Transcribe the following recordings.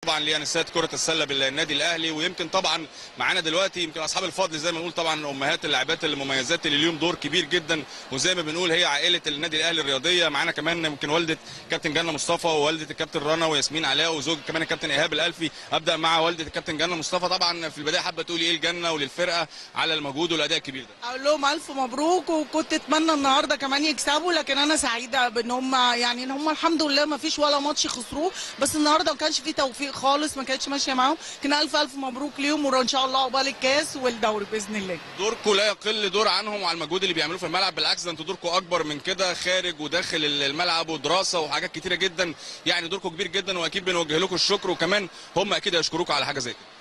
طبعا لانسات كره السله بالنادي الاهلي ويمكن طبعا معانا دلوقتي يمكن اصحاب الفضل زي ما بنقول طبعا امهات اللاعبات المميزات اللي ليهم دور كبير جدا وزي ما بنقول هي عائله النادي الاهلي الرياضيه معانا كمان يمكن والده كابتن جنه مصطفى ووالده الكابتن رنا وياسمين علاء وزوج كمان الكابتن ايهاب الالفي ابدا مع والده الكابتن جنه مصطفى طبعا في البدايه حابه تقولي ايه الجنه وللفرقه على المجهود والاداء الكبير ده اقول لهم الف مبروك وكنت اتمنى النهارده كمان يكسبوا لكن انا سعيده بان هم يعني ان هم الحمد لله ما فيش ولا ماتش خسروه بس النهارده ما كانش فيه توفيق خالص ما كانتش ماشيه معاهم كان الف الف مبروك ليهم وان شاء الله عقبال الكاس والدوري باذن الله دوركم لا يقل دور عنهم وعلى المجهود اللي بيعملوه في الملعب بالعكس ده انتوا دوركم اكبر من كده خارج وداخل الملعب ودراسه وحاجات كتيره جدا يعني دوركم كبير جدا واكيد بنوجه لكم الشكر وكمان هم اكيد هيشكروكم على حاجه زي كده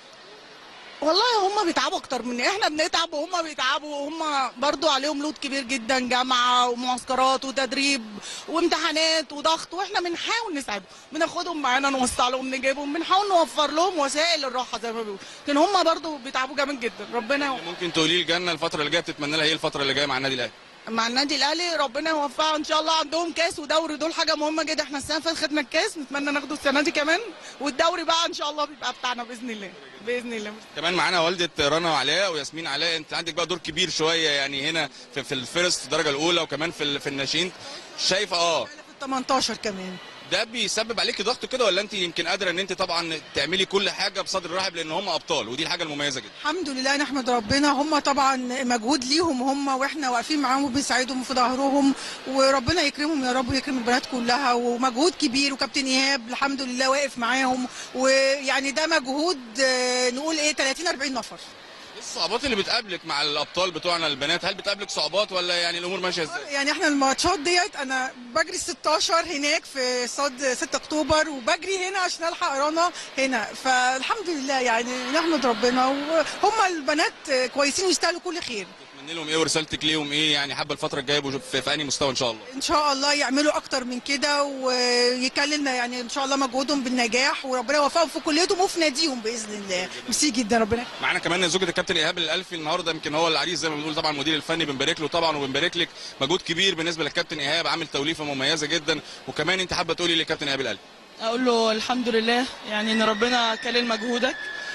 والله هم بيتعبوا اكتر من احنا بنتعب وهم بيتعبوا وهم برضو عليهم لود كبير جدا جامعه ومعسكرات وتدريب وامتحانات وضغط واحنا بنحاول نساعدهم بناخدهم معانا نوسع لهم نجيبهم بنحاول نوفر لهم وسائل الراحه زي ما بيقولوا لكن هم برضو بيتعبوا جامد جدا ربنا يوفقهم. ممكن تقولي لي الجنه الفتره اللي جايه بتتمنى لها ايه الفتره اللي جايه مع النادي الاهلي مع النادي الاهلي ربنا يوفقها ان شاء الله عندهم كاس ودوري دول حاجه مهمه جدا احنا السنه اللي فاتت خدنا الكاس نتمنى ناخده السنه دي كمان والدوري بقى ان شاء الله بيبقى بتاعنا باذن الله باذن الله كمان معانا والده رنا وعلاء وياسمين علاء انت عندك بقى دور كبير شويه يعني هنا في, في الفيرست الدرجه الاولى وكمان في ال- في الناشئين شايفه اه في ال 18 كمان ده بيسبب عليكي ضغط كده ولا انت يمكن قادره ان انت طبعا تعملي كل حاجه بصدر رحب لان هم ابطال ودي الحاجه المميزه جدا الحمد لله نحمد ربنا هم طبعا مجهود ليهم هم واحنا واقفين معاهم وبنساعدهم في ظهرهم وربنا يكرمهم يا رب ويكرم البنات كلها ومجهود كبير وكابتن ايهاب الحمد لله واقف معاهم ويعني ده مجهود آه، نقول ايه 30 40 نفر ايه الصعوبات اللي بتقابلك مع الابطال بتوعنا البنات هل بتقابلك صعوبات ولا يعني الامور ماشيه ازاي يعني احنا الماتشات ديت انا بجري 16 هناك في استاد 6 اكتوبر وبجري هنا عشان الحق رنا هنا فالحمد لله يعني نحمد ربنا وهم البنات كويسين يستاهلوا كل خير تتمنى لهم ايه ورسالتك ليهم ايه يعني حابه الفتره الجايه يبقوا في, في انهي مستوى ان شاء الله ان شاء الله يعملوا اكتر من كده ويكللنا يعني ان شاء الله مجهودهم بالنجاح وربنا يوفقهم في كليتهم وفي ناديهم باذن الله ميرسي جدا ربنا معانا كمان زوجة الكابتن ايهاب الالفي النهارده يمكن هو العريس زي ما بنقول طبعا المدير الفني بنبارك له طبعا وبنبارك لك مجهود كبير بالنسبه للكابتن ايهاب عامل توليفه مميزه جدا وكمان انت حابه تقولي للكابتن ايهاب الالفي اقول له الحمد لله يعني ان ربنا كلل مجهودك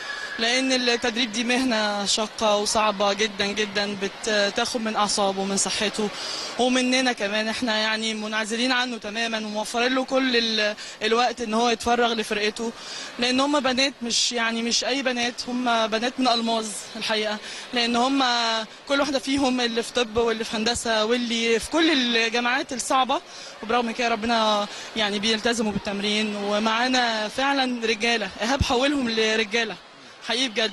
لان التدريب دي مهنه شاقه وصعبه جدا جدا بتاخد من اعصابه ومن صحته ومننا كمان احنا يعني منعزلين عنه تماما وموفرين له كل ال- الوقت ان هو يتفرغ لفرقته لان هم بنات مش يعني مش اي بنات هم بنات من الماظ الحقيقه لان هم كل واحده فيهم اللي في طب واللي في هندسه واللي في كل الجامعات الصعبه وبرغم كده ربنا يعني بيلتزموا بالتمرين ومعانا فعلا رجاله ايهاب حولهم لرجاله حقيقي بجد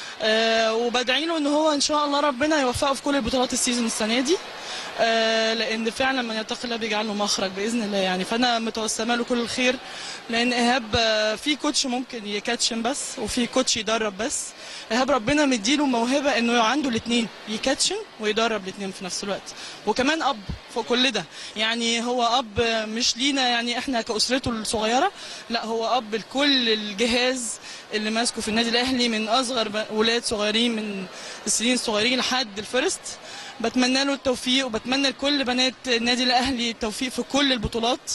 أه وبدعي له ان هو ان شاء الله ربنا يوفقه في كل البطولات السيزون السنه دي أه لان فعلا من يتقي الله بيجعل له مخرج باذن الله يعني فانا متوسمه له كل الخير لان ايهاب آه، في كوتش ممكن يكاتشن بس وفي كوتش يدرب بس ايهاب ربنا مديله موهبه انه عنده الاثنين يكاتشن ويدرب الاثنين في نفس الوقت وكمان اب فوق كل ده يعني هو اب مش لينا يعني احنا كاسرته الصغيره لا هو اب لكل الجهاز اللي ماسكه في النادي الاهلي من اصغر ب- ولاد صغيرين من السنين الصغيرين لحد الفيرست بتمنى له التوفيق وبتمنى لكل بنات النادي الاهلي التوفيق في كل البطولات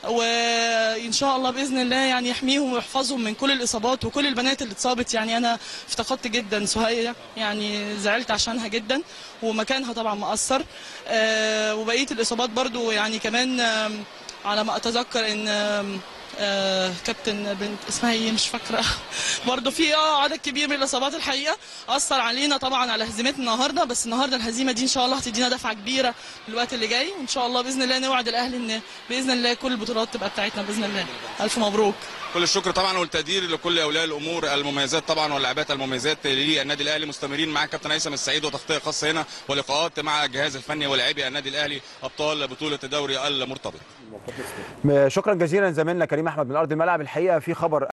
وان شاء الله باذن الله يعني يحميهم ويحفظهم من كل الاصابات وكل البنات اللي اتصابت يعني انا افتقدت جدا سهية يعني زعلت عشانها جدا ومكانها طبعا مؤثر آه، وبقيه الاصابات برضو يعني كمان آم، على ما اتذكر ان آم، آه، كابتن بنت اسمها ايه مش فاكره برضه في اه عدد كبير من الاصابات الحقيقه اثر علينا طبعا على هزيمتنا النهارده بس النهارده الهزيمه دي ان شاء الله هتدينا دفعه كبيره في الوقت اللي جاي وان شاء الله باذن الله نوعد الاهلي ان باذن الله كل البطولات تبقى بتاعتنا باذن الله الف مبروك كل الشكر طبعا والتقدير لكل اولياء الامور المميزات طبعا واللاعبات المميزات للنادي الاهلي مستمرين مع كابتن هيثم السعيد وتغطيه خاصه هنا ولقاءات مع الجهاز الفني ولاعبي النادي الاهلي ابطال بطوله الدوري المرتبط شكرا جزيلا زميلنا كريم احمد من ارض الملعب الحقيقه في خبر